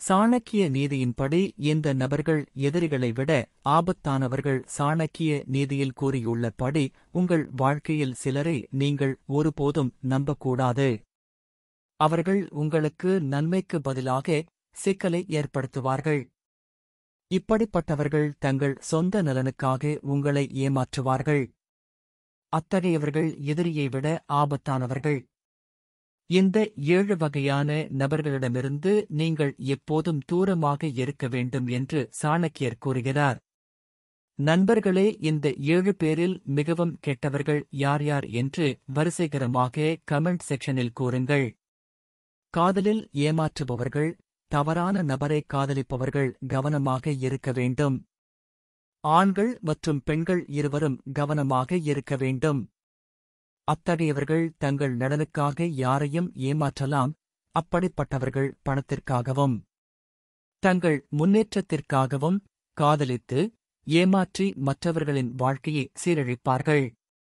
சாணக்கிய நீதியின்படி இந்த நபர்கள் எதிரிகளை விட ஆபத்தானவர்கள் சாணக்கிய நீதியில் கூறியுள்ளபடி உங்கள் வாழ்க்கையில் சிலரை நீங்கள் ஒருபோதும் நம்பக்கூடாது அவர்கள் உங்களுக்கு நன்மைக்கு பதிலாக சிக்கலை ஏற்படுத்துவார்கள் இப்படிப்பட்டவர்கள் தங்கள் சொந்த நலனுக்காக உங்களை ஏமாற்றுவார்கள் அத்தகையவர்கள் எதிரியை விட ஆபத்தானவர்கள் இந்த ஏழு வகையான நபர்களிடமிருந்து நீங்கள் எப்போதும் தூரமாக இருக்க வேண்டும் என்று சாணக்கியர் கூறுகிறார் நண்பர்களே இந்த ஏழு பேரில் மிகவும் கெட்டவர்கள் யார் யார் என்று வரிசைகரமாக கமெண்ட் செக்ஷனில் கூறுங்கள் காதலில் ஏமாற்றுபவர்கள் தவறான நபரை காதலிப்பவர்கள் கவனமாக இருக்க வேண்டும் ஆண்கள் மற்றும் பெண்கள் இருவரும் கவனமாக இருக்க வேண்டும் அத்தகையவர்கள் தங்கள் நலனுக்காக யாரையும் ஏமாற்றலாம் அப்படிப்பட்டவர்கள் பணத்திற்காகவும் தங்கள் முன்னேற்றத்திற்காகவும் காதலித்து ஏமாற்றி மற்றவர்களின் வாழ்க்கையை சீரழிப்பார்கள்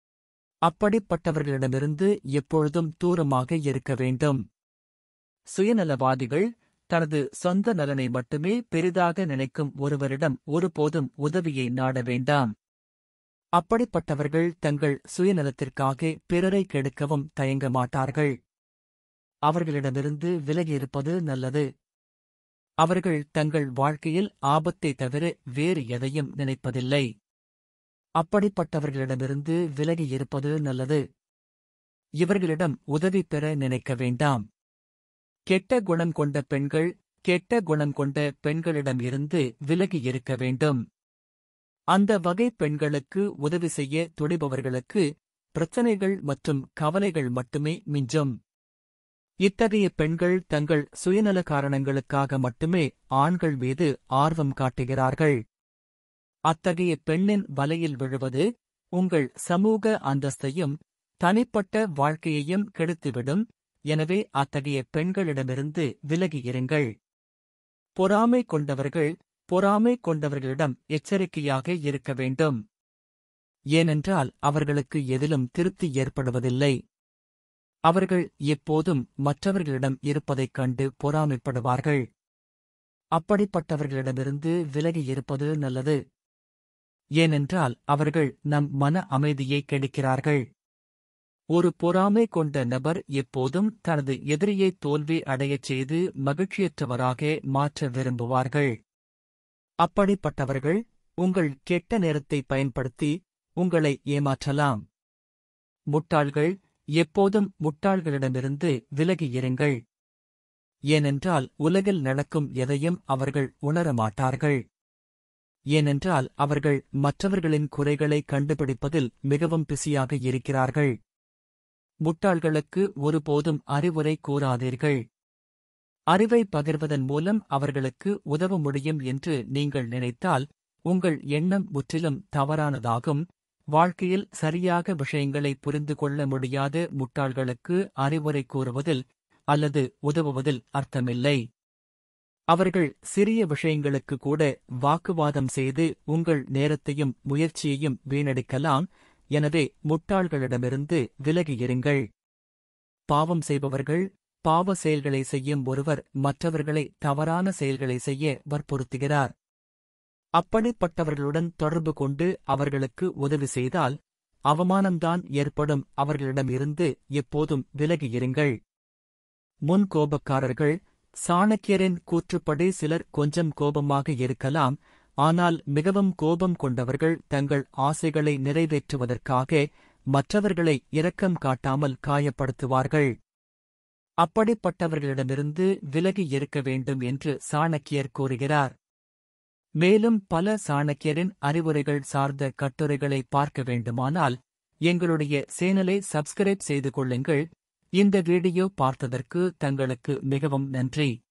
அப்படிப்பட்டவர்களிடமிருந்து எப்பொழுதும் தூரமாக இருக்க வேண்டும் சுயநலவாதிகள் தனது சொந்த நலனை மட்டுமே பெரிதாக நினைக்கும் ஒருவரிடம் ஒருபோதும் உதவியை நாட வேண்டாம் அப்படிப்பட்டவர்கள் தங்கள் சுயநலத்திற்காக பிறரை கெடுக்கவும் தயங்க மாட்டார்கள் அவர்களிடமிருந்து விலகியிருப்பது நல்லது அவர்கள் தங்கள் வாழ்க்கையில் ஆபத்தை தவிர வேறு எதையும் நினைப்பதில்லை அப்படிப்பட்டவர்களிடமிருந்து விலகியிருப்பது நல்லது இவர்களிடம் உதவி பெற நினைக்க வேண்டாம் கெட்ட குணம் கொண்ட பெண்கள் கெட்ட குணம் கொண்ட பெண்களிடம் இருந்து விலகி இருக்க வேண்டும் அந்த வகை பெண்களுக்கு உதவி செய்ய துடிபவர்களுக்கு பிரச்சனைகள் மற்றும் கவலைகள் மட்டுமே மிஞ்சும் இத்தகைய பெண்கள் தங்கள் சுயநல காரணங்களுக்காக மட்டுமே ஆண்கள் மீது ஆர்வம் காட்டுகிறார்கள் அத்தகைய பெண்ணின் வலையில் விழுவது உங்கள் சமூக அந்தஸ்தையும் தனிப்பட்ட வாழ்க்கையையும் கெடுத்துவிடும் எனவே அத்தகைய பெண்களிடமிருந்து விலகி இருங்கள் பொறாமை கொண்டவர்கள் பொறாமை கொண்டவர்களிடம் எச்சரிக்கையாக இருக்க வேண்டும் ஏனென்றால் அவர்களுக்கு எதிலும் திருப்தி ஏற்படுவதில்லை அவர்கள் எப்போதும் மற்றவர்களிடம் இருப்பதைக் கண்டு பொறாமைப்படுவார்கள் அப்படிப்பட்டவர்களிடமிருந்து விலகி இருப்பது நல்லது ஏனென்றால் அவர்கள் நம் மன அமைதியை கெடுக்கிறார்கள் ஒரு பொறாமை கொண்ட நபர் எப்போதும் தனது எதிரியை தோல்வி அடையச் செய்து மகிழ்ச்சியற்றவராக மாற்ற விரும்புவார்கள் அப்படிப்பட்டவர்கள் உங்கள் கெட்ட நேரத்தை பயன்படுத்தி உங்களை ஏமாற்றலாம் முட்டாள்கள் எப்போதும் முட்டாள்களிடமிருந்து விலகி இருங்கள் ஏனென்றால் உலகில் நடக்கும் எதையும் அவர்கள் உணரமாட்டார்கள் ஏனென்றால் அவர்கள் மற்றவர்களின் குறைகளை கண்டுபிடிப்பதில் மிகவும் பிஸியாக இருக்கிறார்கள் முட்டாள்களுக்கு ஒருபோதும் அறிவுரை கூறாதீர்கள் அறிவை பகிர்வதன் மூலம் அவர்களுக்கு உதவ முடியும் என்று நீங்கள் நினைத்தால் உங்கள் எண்ணம் முற்றிலும் தவறானதாகும் வாழ்க்கையில் சரியாக விஷயங்களை புரிந்து கொள்ள முடியாத முட்டாள்களுக்கு அறிவுரை கூறுவதில் அல்லது உதவுவதில் அர்த்தமில்லை அவர்கள் சிறிய விஷயங்களுக்கு கூட வாக்குவாதம் செய்து உங்கள் நேரத்தையும் முயற்சியையும் வீணடிக்கலாம் எனவே முட்டாள்களிடமிருந்து விலகியிருங்கள் பாவம் செய்பவர்கள் பாவ செயல்களை செய்யும் ஒருவர் மற்றவர்களை தவறான செயல்களை செய்ய வற்புறுத்துகிறார் அப்படிப்பட்டவர்களுடன் தொடர்பு கொண்டு அவர்களுக்கு உதவி செய்தால் அவமானம்தான் ஏற்படும் அவர்களிடமிருந்து எப்போதும் விலகியிருங்கள் முன் கோபக்காரர்கள் சாணக்கியரின் கூற்றுப்படி சிலர் கொஞ்சம் கோபமாக இருக்கலாம் ஆனால் மிகவும் கோபம் கொண்டவர்கள் தங்கள் ஆசைகளை நிறைவேற்றுவதற்காக மற்றவர்களை இரக்கம் காட்டாமல் காயப்படுத்துவார்கள் அப்படிப்பட்டவர்களிடமிருந்து விலகி இருக்க வேண்டும் என்று சாணக்கியர் கூறுகிறார் மேலும் பல சாணக்கியரின் அறிவுரைகள் சார்ந்த கட்டுரைகளை பார்க்க வேண்டுமானால் எங்களுடைய சேனலை சப்ஸ்கிரைப் செய்து கொள்ளுங்கள் இந்த வீடியோ பார்த்ததற்கு தங்களுக்கு மிகவும் நன்றி